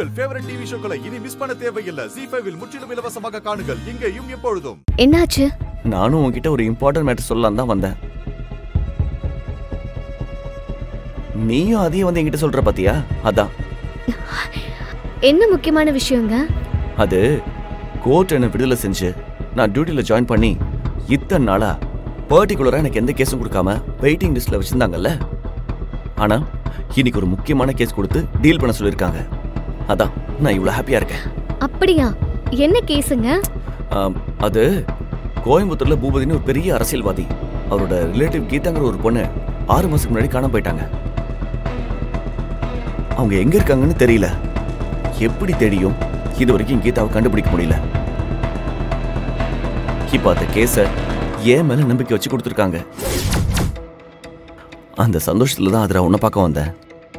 உங்கள் favourite TV ஷோக்களை இனி miss பண்ண தேவையில்லை ஜி ஃபைவில் முற்றிலும் இலவசமாக காணுங்கள் இங்கேயும் எப்பொழுதும் என்னாச்சு நானும் உன்கிட்ட ஒரு இம்பார்ட்டன்ட் மேட்டர் சொல்லலாம் தான் வந்தேன் நீயும் அதையும் வந்து என்கிட்ட சொல்ற பாத்தியா அதான் என்ன முக்கியமான விஷயங்க அது கோர்ட் என்ன விடுதலை செஞ்சு நான் டியூட்டியில் ஜாயின் பண்ணி இத்தனை நாளா பர்டிகுலராக எனக்கு எந்த கேஸும் கொடுக்காம வெயிட்டிங் லிஸ்ட்ல வச்சிருந்தாங்கல்ல ஆனா இன்னைக்கு ஒரு முக்கியமான கேஸ் கொடுத்து டீல் பண்ண சொல்லியிருக்காங்க அதான் நான் இவ்வளோ ஹாப்பியா இருக்கேன் அப்படியா என்ன கேஸுங்க ஆம், அது கோயம்புத்தூர்ல பூபதினு ஒரு பெரிய அரசியல்வாதி அவரோட ரிலேட்டிவ் கீதாங்கிற ஒரு பொண்ணு ஆறு மாசத்துக்கு முன்னாடி காணாம போயிட்டாங்க அவங்க எங்க இருக்காங்கன்னு தெரியல எப்படி தெரியும் இது வரைக்கும் கீதாவை கண்டுபிடிக்க முடியல இப்ப அந்த கேஸ ஏன் மேல நம்பிக்கை வச்சு கொடுத்துருக்காங்க அந்த சந்தோஷத்துல தான் அதில் உன்னை பார்க்க வந்தேன்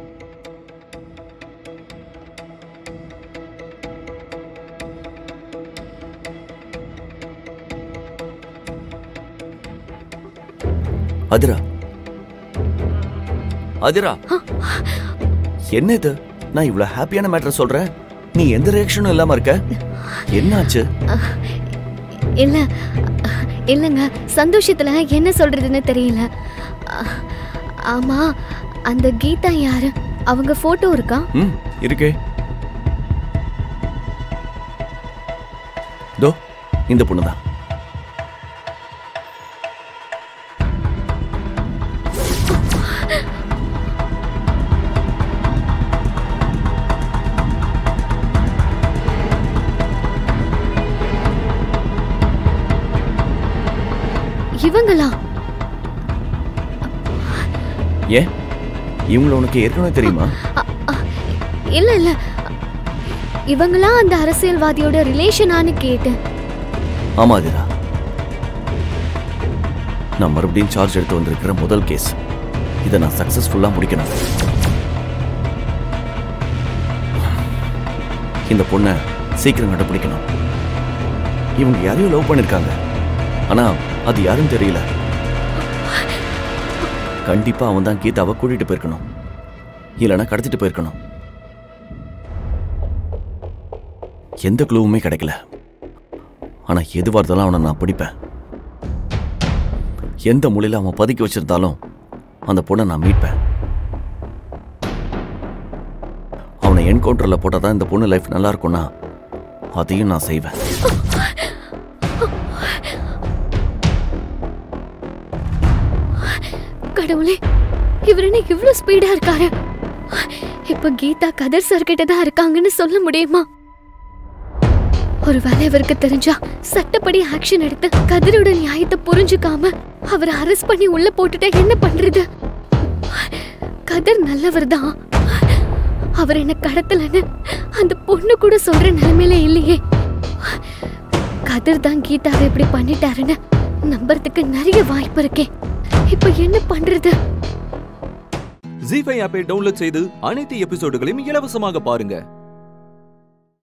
அதிரா அதிரா என்ன இது நான் இவ்வளவு ஹாப்பியான மேட்டர் சொல்றேன் நீ எந்த ரியாக்ஷனும் இல்லாம இருக்க என்னாச்சு இல்ல இல்லங்க சந்தோஷத்துல என்ன சொல்றதுன்னு தெரியல அ- ஆமா அந்த கீதா யாரு அவங்க போட்டோ இருக்கா ம் இருக்கே தோ இந்த பொண்ணு தான் இவங்களா ஏன் இவங்கள உனக்கு ஏற்கனவே தெரியுமா அ- அ, இல்ல இல்ல இவங்களா அந்த அரசியல்வாதியோட ரிலேஷனான்னு கேட்டேன் ஆமா அதிரா நான் மறுபடியும் சார்ஜ் எடுத்து வந்திருக்கிற முதல் கேஸ் இதை நான் சக்சஸ்ஃபுல்லா முடிக்கணும் இந்த பொண்ணை சீக்கிரம் கண்டுபிடிக்கணும் இவங்க யாரையும் லவ் பண்ணிருக்காங்க ஆனா அது யாரும் தெரியல கண்டிப்பா அவன் தான் கீதாவை கூட்டிட்டு போயிருக்கணும் இல்லைன்னா கடத்திட்டு போயிருக்கணும் எந்த குழுவுமே கிடைக்கல ஆனா எதுவா இருந்தாலும் அவனை நான் பிடிப்பேன் எந்த மூலையில அவன் பதுக்கி வச்சிருந்தாலும் அந்த பொண்ணை நான் மீட்பேன் அவனை என்கவுண்டர்ல போட்டாதான் இந்த பொண்ணு லைஃப் நல்லா இருக்கும்னா அதையும் நான் செய்வேன் கடவுளே இவர் என்ன இவ்வளவு ஸ்பீடா இருக்காரு இப்ப கீதா கதர் சார் கிட்ட தான் இருக்காங்கன்னு சொல்ல முடியுமா ஒருவேளை இவருக்கு தெரிஞ்சா சட்டப்படி ஆக்ஷன் எடுத்து கதிரோட நியாயத்தை புரிஞ்சுக்காம அவரை அரெஸ்ட் பண்ணி உள்ள போட்டுட்டா என்ன பண்றது கதர் நல்லவர் தான் அவர் என்ன கடத்தலன்னு அந்த பொண்ணு கூட சொல்ற நிலைமையில இல்லையே கதிர் தான் கீதாவை இப்படி பண்ணிட்டாருன்னு நம்புறதுக்கு நிறைய வாய்ப்பு இருக்கே இப்ப என்ன பண்றது ஜி ஃபைவ் ஆப்பை டவுன்லோட் செய்து அனைத்து எபிசோடுகளையும் இலவசமாக பாருங்க